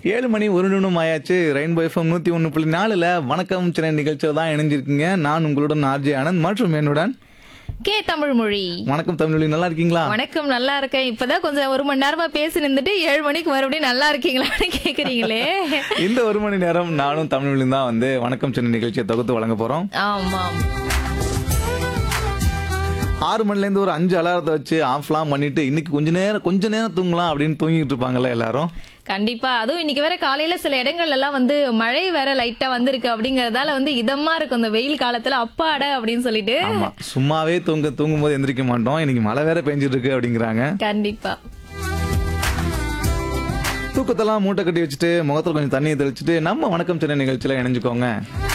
ஏழு மணி ஒரு நிமிடம் ஆயாச்சு ரெயின்போ எஃப்எம் நூத்தி ஒன்று புள்ளி நாலுல வணக்கம் சென்னை நிகழ்ச்சியில் தான் இணைஞ்சிருக்கீங்க நான் உங்களுடன் ஆர்ஜே ஆனந்த் மற்றும் என்னுடன் கே தமிழ் மொழி வணக்கம் தமிழ் நல்லா இருக்கீங்களா வணக்கம் நல்லா இருக்கேன் இப்பதான் கொஞ்சம் ஒரு மணி நேரமா பேசி நின்னுட்டு ஏழு மணிக்கு மறுபடியும் நல்லா இருக்கீங்களான்னு கேக்குறீங்களே இந்த ஒரு மணி நேரம் நானும் தமிழும் தான் வந்து வணக்கம் சென்னை நிகழ்ச்சியை தொகுத்து வழங்க போறோம் ஆமாம் ஆறு மணில இருந்து ஒரு அஞ்சு அலாரத்தை வச்சு ஆஃப்லாம் பண்ணிட்டு இன்னைக்கு கொஞ்ச நேரம் கொஞ்ச நேரம் தூங்கலாம் அப்படின்னு தூங்கிட்டு இருப்பாங்கல்ல எல்லாரும் கண்டிப்பா அதுவும் இன்னைக்கு வேற காலையில சில இடங்கள்ல எல்லாம் வந்து மழை வேற லைட்டா வந்திருக்கு அப்படிங்கறதால வந்து இதமா இருக்கும் இந்த வெயில் காலத்துல அப்பாட அப்படின்னு சொல்லிட்டு ஆமா சும்மாவே தூங்க தூங்கும் போது எந்திரிக்க மாட்டோம் இன்னைக்கு மழை வேற பெஞ்சிட்டு இருக்கு அப்படிங்கிறாங்க கண்டிப்பா தூக்கத்தெல்லாம் மூட்டை கட்டி வச்சுட்டு முகத்துல கொஞ்சம் தண்ணியை தெளிச்சுட்டு நம்ம வணக்கம் சென்னை நிகழ்ச்சியில இணைஞ்சுக்கோங்க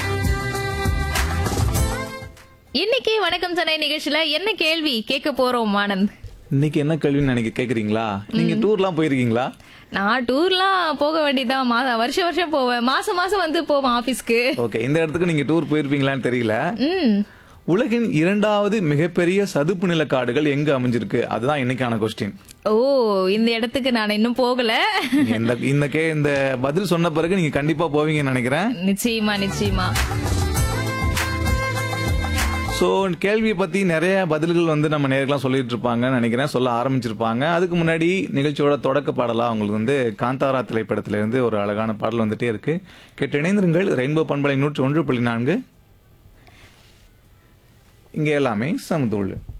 இன்னைக்கு வணக்கம் சென்னை நிகழ்ச்சியில என்ன கேள்வி கேட்க போறோம் ஆனந்த் இன்னைக்கு என்ன கேள்வின்னு நினைக்க கேக்குறீங்களா நீங்க டூர்லாம் போயிருக்கீங்களா நான் டூர்லாம் போக வேண்டியதான் மா வருஷம் வருஷம் போவேன் மாசம் மாசம் வந்து போவேன் ஆபீஸ்க்கு ஓகே இந்த இடத்துக்கு நீங்க டூர் போயிருப்பீங்களான்னு தெரியல ம் உலகின் இரண்டாவது மிகப்பெரிய சதுப்பு நில காடுகள் எங்க அமைஞ்சிருக்கு அதுதான் இன்னைக்கான கொஸ்டின் ஓ இந்த இடத்துக்கு நான் இன்னும் போகல இந்த இந்த கே இந்த பதில் சொன்ன பிறகு நீங்க கண்டிப்பா போவீங்கன்னு நினைக்கிறேன் நிச்சயமா நிச்சயமா சோ கேள்வியை பத்தி நிறைய பதில்கள் வந்து நம்ம நேர்களாம் சொல்லிட்டு இருப்பாங்கன்னு நினைக்கிறேன் சொல்ல ஆரம்பிச்சிருப்பாங்க அதுக்கு முன்னாடி நிகழ்ச்சியோட தொடக்க பாடலா உங்களுக்கு வந்து காந்தாரா திரைப்படத்துல இருந்து ஒரு அழகான பாடல் வந்துட்டே இருக்கு கேட்டு இணைந்திருங்கள் ரெயின்போ பண்பலை நூற்றி ஒன்று புள்ளி நான்கு இங்க எல்லாமே சமதூள்